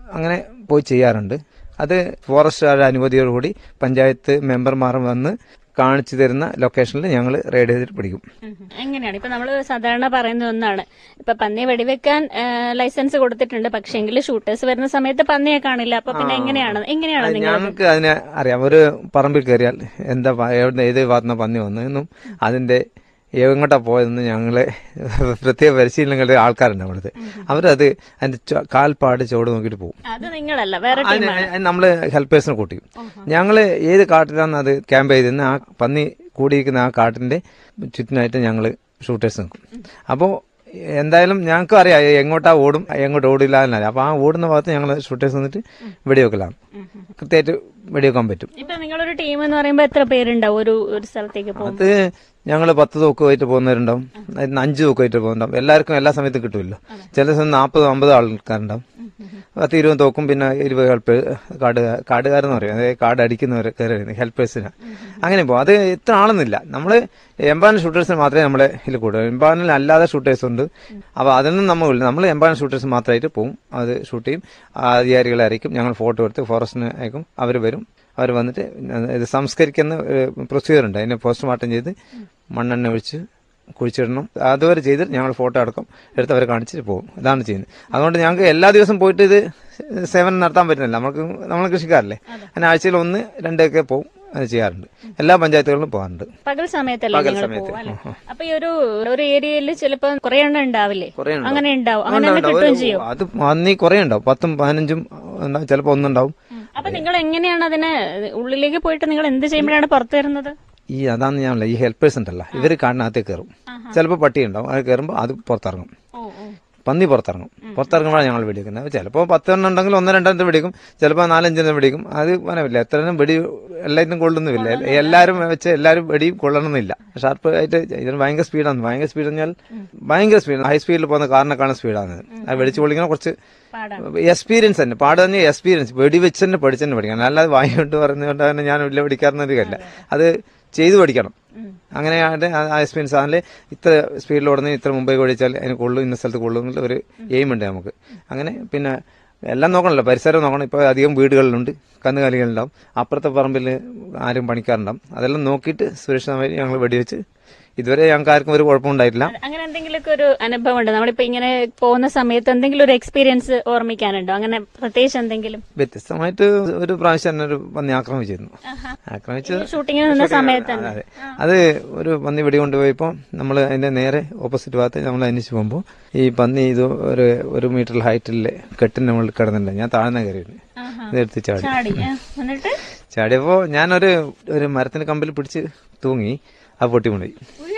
അങ്ങനെ പോയി ചെയ്യാറുണ്ട് അത് ഫോറസ്റ്റുകാരുടെ അനുമതിയോടുകൂടി പഞ്ചായത്ത് മെമ്പർമാർ വന്ന് കാണിച്ചു തരുന്ന ലൊക്കേഷനിൽ ഞങ്ങൾ റെയ്ഡ് ചെയ്തിട്ട് പിടിക്കും ഉം. എങ്ങനെയാണ് ഇപ്പൊ നമ്മൾ സാധാരണ പറയുന്ന ഒന്നാണ് ഇപ്പൊ പന്നിയെ വെടിവെക്കാൻ ആ, ലൈസൻസ് കൊടുത്തിട്ടുണ്ട് പക്ഷെങ്കിൽ ഷൂട്ടേഴ്സ് വരുന്ന സമയത്ത് പന്നിയെ കാണില്ല അപ്പൊ പിന്നെ എങ്ങനെയാണ് എങ്ങനെയാണ് നിങ്ങൾ ഞങ്ങൾക്ക് അതിനെ അറിയാം ഒരു പറമ്പിൽ കയറിയാൽ എന്താ പ- എവിടെ ഏത് ഭാഗത്തുനിന്ന് പന്നി വന്നതെന്നും അതിന്റെ എങ്ങോട്ടാ പോയതെന്ന് ഞങ്ങള് പ്രത്യേക പരിശീലനങ്ങളുടെ ആൾക്കാരുണ്ട് അവിടുത്തെ അവരത് അതിന്റെ ചോ- കാൽപ്പാട് ചുവട് നോക്കിയിട്ട് പോകും അത് നിങ്ങളല്ല വേറെ അതിന് ടീമാണ് അതിന് നമ്മള് ഹെൽപ്പേഴ്സിനെ കൂട്ടി ഞങ്ങള് ഏത് കാട്ടിലാണ് അത് ക്യാമ്പ് ചെയ്തിരുന്ന ആ പന്നി കൂടിയിരിക്കുന്ന ആ കാട്ടിന്റെ ചുറ്റിനായിട്ട് ഞങ്ങള് ഷൂട്ടേഴ്സ് നിൽക്കും അപ്പോൾ എന്തായാലും ഞങ്ങൾക്ക് അറിയാം എങ്ങോട്ടാ ഓടും എങ്ങോട്ട് ഓടില്ല എന്നറിയാം അപ്പൊ ആ ഓടുന്ന ഭാഗത്ത് ഞങ്ങൾ ഷൂട്ടേഴ്സ് വന്നിട്ട് വെടിവെക്കലാണ് കൃത്യമായിട്ട് വെടിവെക്കാൻ പറ്റും ഇപ്പൊ നിങ്ങളൊരു ടീം എന്ന് പറയുമ്പോ എത്ര പേരുണ്ടാവും ഒരു ഒരു സ്ഥലത്തേക്ക് പോകും അത് ഞങ്ങൾ പത്ത് തൂക്കമായിട്ട് പോകുന്നവരുണ്ടാവും അതിന് അഞ്ച് തൂക്കമായിട്ട് പോകുന്നുണ്ടാവും എല്ലാവർക്കും എല്ലാ സമയത്തും കിട്ടുമല്ലോ ചില സമയം നാൽപ്പത് അമ്പത് ആൾക്കാരുണ്ടാവും പത്ത് ഇരുപത് തോക്കും പിന്നെ ഇരുപത് ഹെൽപ്പ് കാട് കാടുകാരെന്ന് പറയും അതായത് കാട് അടിക്കുന്നവർ കയറി ഹെൽപ്പേഴ്സിന് അങ്ങനെ പോകും അത് ഇത്ര ആളൊന്നുമില്ല നമ്മൾ എംപാനൽ ഷൂട്ടേഴ്സിന് മാത്രമേ നമ്മളെ ഇതിൽ കൂടുള്ളൂ എംപാനൽ അല്ലാതെ ഷൂട്ടേഴ്സ് ഉണ്ട് അപ്പോൾ അതിനൊന്നും നമ്മൾ നമ്മൾ എംപാനൽ ഷൂട്ടേഴ്സ് മാത്രമായിട്ട് പോകും അത് ഷൂട്ട് ചെയ്യും ആ അധികാരികളെ അറിയിക്കും ഞങ്ങൾ ഫോട്ടോ എടുത്ത് ഫോറസ്റ്റിന് അയക്കും അവർ വരും അവർ വന്നിട്ട് ഇത് സംസ്കരിക്കുന്ന പ്രൊസീജിയർ ഉണ്ട് അതിനെ പോസ്റ്റ്മോർട്ടം ചെയ്ത് മണ്ണെണ്ണ ഒഴിച്ച് കുഴിച്ചിടണം അതുവരെ ചെയ്ത് ഞങ്ങൾ ഫോട്ടോ അടക്കം എടുത്ത് അവരെ കാണിച്ചിട്ട് പോകും ഇതാണ് ചെയ്യുന്നത് അതുകൊണ്ട് ഞങ്ങൾക്ക് എല്ലാ ദിവസവും പോയിട്ട് ഇത് സേവനം നടത്താൻ പറ്റുന്നില്ല നമുക്ക് നമ്മൾ കൃഷിക്കാരല്ലേ അങ്ങനെ ആഴ്ചയിൽ ഒന്ന് രണ്ടൊക്കെ പോകും അത് ചെയ്യാറുണ്ട് എല്ലാ പഞ്ചായത്തുകളിലും പോകാറുണ്ട് പകൽ സമയത്തല്ലേ പകൽ നിങ്ങൾ സമയത്ത്. പോകും അല്ലെ അപ്പൊ ഈ ഒരു ഒരു ഏരിയയിൽ ചിലപ്പോ കുറെ എണ്ണം ഉണ്ടാവില്ലേ കുറേ ഉണ്ടാവും. അങ്ങനെ ഉണ്ടാവും അങ്ങനെ തന്നെ ഉണ്ടാവും, കിട്ടുകയും ഉണ്ടാവും. ചെയ്യും അത് അന്നീ കുറേ ഉണ്ടാവും പത്തും പതിനഞ്ചും ഉണ്ടാവും ചിലപ്പോൾ ഒന്നുണ്ടാവും അപ്പൊ നിങ്ങൾ എങ്ങനെയാണ് അതിനെ ഉള്ളിലേക്ക് പോയിട്ട് നിങ്ങൾ എന്ത് ചെയ്യുമ്പോഴാണ് പുറത്തു വരുന്നത് ഈ അതാണ് ഞാൻ ഈ ഹെൽപ്പേഴ്സ് ഉണ്ടല്ലോ ഇവർ കാടിനകത്തേക്ക് കയറും ചിലപ്പോൾ പട്ടി ഉണ്ടാവും അത് കയറുമ്പോൾ അത് പുറത്തിറങ്ങും ഓ ഓ പന്നി പുറത്തിറങ്ങും പുറത്തിറങ്ങുമ്പോഴാണ് ഞങ്ങൾ വെടിവെക്കുന്നത് ചിലപ്പോൾ പത്തെണ്ണം ഉണ്ടെങ്കിൽ ഒന്നോ രണ്ടെണ്ണം വെടിക്കും ചിലപ്പോൾ നാലഞ്ചെണ്ണം വെടിക്കും അത് പറയാനില്ല എത്ര എണ്ണം വെടി എല്ലാവരും കൊള്ളുന്നുമില്ല എല്ലാവരും വെച്ച് എല്ലാവരും വെടിയും കൊള്ളണമെന്നില്ല ഷാർപ്പ് ആയിട്ട് ഇതിന് ഭയങ്കര സ്പീഡാണ് ഭയങ്കര സ്പീഡ് പറഞ്ഞാൽ ഭയങ്കര സ്പീഡ് ഹൈ സ്പീഡിൽ പോകുന്ന കാറിനെക്കാളും സ്പീഡാണ് അത് വെടിച്ച് പൊളിക്കുന്ന കുറച്ച് പാടാണ് എക്സ്പീരിയൻസ് തന്നെ പാട് തന്നെ എക്സ്പീരിയൻസ് വെടിവെച്ച് തന്നെ പഠിച്ച് തന്നെ പഠിക്കണം അല്ലാതെ വാങ്ങിക്കൊണ്ട് പറഞ്ഞുകൊണ്ട് തന്നെ ഞാൻ വലിയ പഠിക്കാറുന്നത് കാര്യമില്ല അത് ചെയ്ത് പഠിക്കണം അങ്ങനെയായിട്ട് ആ എക്സ്പീരിയൻസ് ആണെങ്കിൽ ഇത്ര സ്പീഡിൽ ഓടുന്ന ഇത്ര മുമ്പേ ഓടിച്ചാൽ അതിന് കൊള്ളു ഇന്ന സ്ഥലത്ത് കൊള്ളു എന്നുള്ള ഒരു എയിം ഉണ്ട് നമുക്ക് അങ്ങനെ പിന്നെ എല്ലാം നോക്കണമല്ലോ പരിസരം നോക്കണം ഇപ്പോൾ അധികം വീടുകളിലുണ്ട് കന്നുകാലികളുണ്ടാവും അപ്പുറത്തെ പറമ്പിൽ ആരും പണിക്കാറുണ്ടാവും അതെല്ലാം നോക്കിയിട്ട് സുരക്ഷിതമായി ഞങ്ങൾ വെടിവെച്ച് ഇതുവരെ ഞങ്ങൾക്ക് ആർക്കും ഒരു കുഴപ്പമുണ്ടായിട്ടില്ല അങ്ങനെ എന്തെങ്കിലുമൊക്കെ ഒരു അനുഭവം ഉണ്ട് നമ്മളിപ്പോ ഇങ്ങനെ പോകുന്ന സമയത്ത് എന്തെങ്കിലും ഒരു എക്സ്പീരിയൻസ് ഓർമ്മിക്കാനുണ്ടോ അങ്ങനെ പ്രത്യേകിച്ച് എന്തെങ്കിലും വ്യത്യസ്തമായിട്ട് ഒരു പ്രാവശ്യം തന്നെ ഒരു പന്നി ആക്രമിച്ചിരുന്നു ആക്രമിച്ച് ഷൂട്ടിങ്ങിന് നിന്ന സമയത്ത് തന്നെ അതെ അത് ഒരു പന്നി വെടി കൊണ്ടുപോയപ്പോൾ നമ്മൾ അതിന്റെ നേരെ ഓപ്പോസിറ്റ് ഭാഗത്ത് നമ്മൾ അന്വേഷിച്ച് പോകുമ്പോൾ ഈ പന്നി ഇത് ഒരു ഒരു മീറ്റർ ഹൈറ്റിലെ കെട്ടിന്റെ മുകളിൽ കിടന്നിട്ടുണ്ട് ഞാൻ താഴ്ന്ന കയറിയിരുന്നു ആഹാ. ഇതെടുത്ത് ചാടി ചാടി ആ, എന്നിട്ട് ചാടിയപ്പോ ഞാനൊരു ഒരു മരത്തിന് കമ്പിൽ പിടിച്ച് തൂങ്ങി ആ പൊട്ടി വീണുപോയി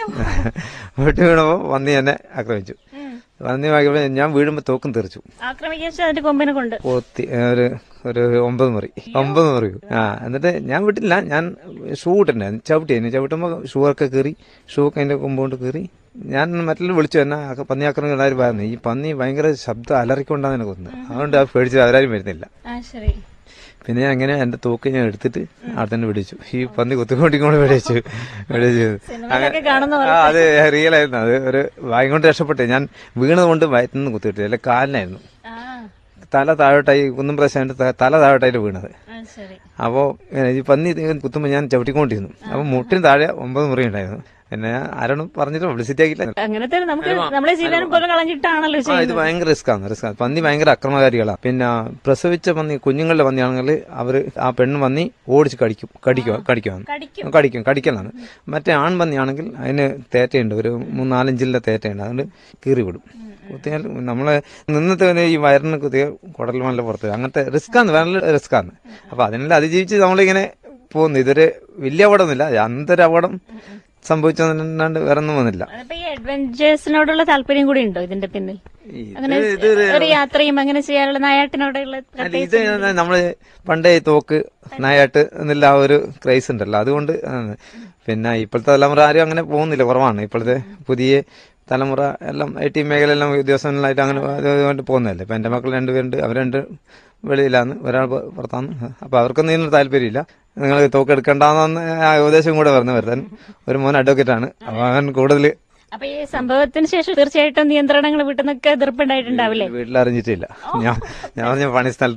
പൊട്ടി വീണപ്പോ പന്നി എന്നെ ആക്രമിച്ചു ഉം. പന്നി ആക്രമിച്ചപ്പോൾ ഞാൻ വീഴുമ്പോൾ തോക്കും തെറിച്ചു ആക്രമിക്കാൻ വെച്ചാൽ അതിന്റെ കൊമ്പിനെ കൊണ്ട് പോത്തി ഒരു ഒരു ഒമ്പത് മുറി ഒമ്പത് മുറി ആ എന്നിട്ട് ഞാൻ വിട്ടില്ല ഞാൻ ഷൂ ഇട്ടുണ്ടായിരുന്നു ചവിട്ടി അതിന് ചവിട്ടുമ്പോൾ ഷൂ ഒക്കെ കീറി ഷൂ ഒക്കെ അതിന്റെ കൊമ്പ് കൊണ്ട് കീറി ഞാൻ മറ്റുള്ള വിളിച്ചു എന്നെ ആ പന്നി ആക്രമണം എല്ലാവരും പറയുന്നത് ഈ പന്നി ഭയങ്കര ശബ്ദം അലറിക്കൊണ്ടാണ് എനിക്ക് കൊന്നത് അതുകൊണ്ട് ആ പേടിച്ച് അവരാരും വരുന്നില്ല ആ ശരി പിന്നെ ഞാൻ അങ്ങനെ എന്റെ തോക്ക് ഞാൻ എടുത്തിട്ട് അവിടെ തന്നെ വെടിച്ചു ഈ പന്നി കുത്തിക്കൊണ്ടിക്കൊണ്ട് വെടിച്ചു വെടിച്ചു സിനിമയിലൊക്കെ കാണുന്ന ആ അത് റിയൽ ആയിരുന്നു അത് ഒരു വായും കൊണ്ട് രക്ഷപ്പെട്ടെ ഞാൻ വീണത് കൊണ്ട് വയറ്റുനിന്ന് കുത്തിയിട്ട് അല്ലെ കാലിനായിരുന്നു ആ തല താഴോട്ടായി കുന്നും പ്രദേശമായിട്ട് ത- തല താഴോട്ടായിട്ട് വീണത് ആ ശരി അപ്പോൾ ഈ പന്നി ഇത് കുത്തുമ്പോൾ ഞാൻ ചവിട്ടിക്കൊണ്ടിരുന്നു അപ്പോൾ മുട്ടിന് താഴെ ഒമ്പത് മുറി ഉണ്ടായിരുന്നു പിന്നെ ആരോടും പറഞ്ഞിട്ട് പബ്ലിസിറ്റി ആക്കിയില്ല അങ്ങനത്തെ നമുക്ക് നമ്മളെ ജീവനം പോലും കളഞ്ഞിട്ടാണല്ലോ ആ, ഇത് ചെയ്യുന്നത് ഭയങ്കര റിസ്ക്കാണ് റിസ്ക്കാണ് പന്നി ഭയങ്കര അക്രമകാരികളാണ് പിന്നെ പ്രസവിച്ച പന്നി കുഞ്ഞുങ്ങളുടെ പന്നിയാണെങ്കിൽ അവര് ആ പെണ്ണ് പന്നി ഓടിച്ച് കടിക്കും കടിക്കുക കടിക്കുവാണ് കടിക്കും കടിക്കും കടിക്കലാണ് മറ്റേ ആൺപന്നിയാണെങ്കിൽ അതിന് തേറ്റയുണ്ട് ഒരു മൂന്നാലഞ്ചിലെ തേറ്റയുണ്ട് അതുകൊണ്ട് കീറി വിടും കുത്തിയാൽ നമ്മളെ നിന്നത്തെ തന്നെ ഈ വയറിന് കുത്തിയ കുടൽമല്ല പുറത്ത് അങ്ങനത്തെ റിസ്ക്കാണ് വേറെ റിസ്ക്കാണ് അപ്പൊ അതിനെല്ലാം അതിജീവിച്ച് നമ്മളിങ്ങനെ പോകുന്നു ഇതൊരു വലിയ അപകടമൊന്നുമില്ല അന്തൊരു അപകടം സംഭവിച്ചതല്ലാണ്ട് വേറെ ഒന്നും വന്നില്ല അതിപ്പോ ഈ അഡ്വഞ്ചേഴ്സിനോടുള്ള താല്പര്യം കൂടി ഉണ്ടോ ഇതിന്റെ പിന്നിൽ അങ്ങനെ ഇത് ഒരു യാത്രയും അങ്ങനെ ചെയ്യാനുള്ള നായാട്ടിനോടുള്ള അല്ല, ഇത് നമ്മള് പണ്ടേ ഈ തോക്ക് നായാട്ട് എന്നുള്ള ആ ഒരു ക്രൈസ് ഉണ്ടല്ലോ അതുകൊണ്ട് ആണ്. പിന്നെ ഇപ്പോഴത്തെ തലമുറ ആരും അങ്ങനെ പോകുന്നില്ല കുറവാണ് ഇപ്പോഴത്തെ പുതിയ തലമുറ എല്ലാം ഐ ടി മേഖലയെല്ലാം ഉദ്യോഗസ്ഥനായിട്ട് അങ്ങനെ അതുകൊണ്ട് പോകുന്നതല്ലേ ഇപ്പൊ എന്റെ മക്കൾ രണ്ടുപേരുണ്ട് അവർ രണ്ട് വെളിയിലാണ് ഒരാൾ പു- പുറത്താണ് അപ്പൊ അവർക്കൊന്നും ഇതിനൊരു താല്പര്യമില്ല നിങ്ങൾ തോക്ക് എടുക്കണ്ടെന്ന് ആ ഉപദേശം കൂടെ പറഞ്ഞു വരുത്താൻ ഒരു മോൻ അഡ്വക്കേറ്റ് ആണ് അപ്പൊ അവൻ കൂടുതൽ അപ്പൊ ഈ സംഭവത്തിന് ശേഷം തീർച്ചയായിട്ടും നിയന്ത്രണങ്ങൾ വീട്ടിൽ നിന്നൊക്കെ എതിർപ്പുണ്ടായിട്ടുണ്ടാവില്ലേ വീട്ടിൽ അറിഞ്ഞിട്ടില്ല ഞാൻ ഞാൻ പറഞ്ഞ പണി സ്ഥലത്ത്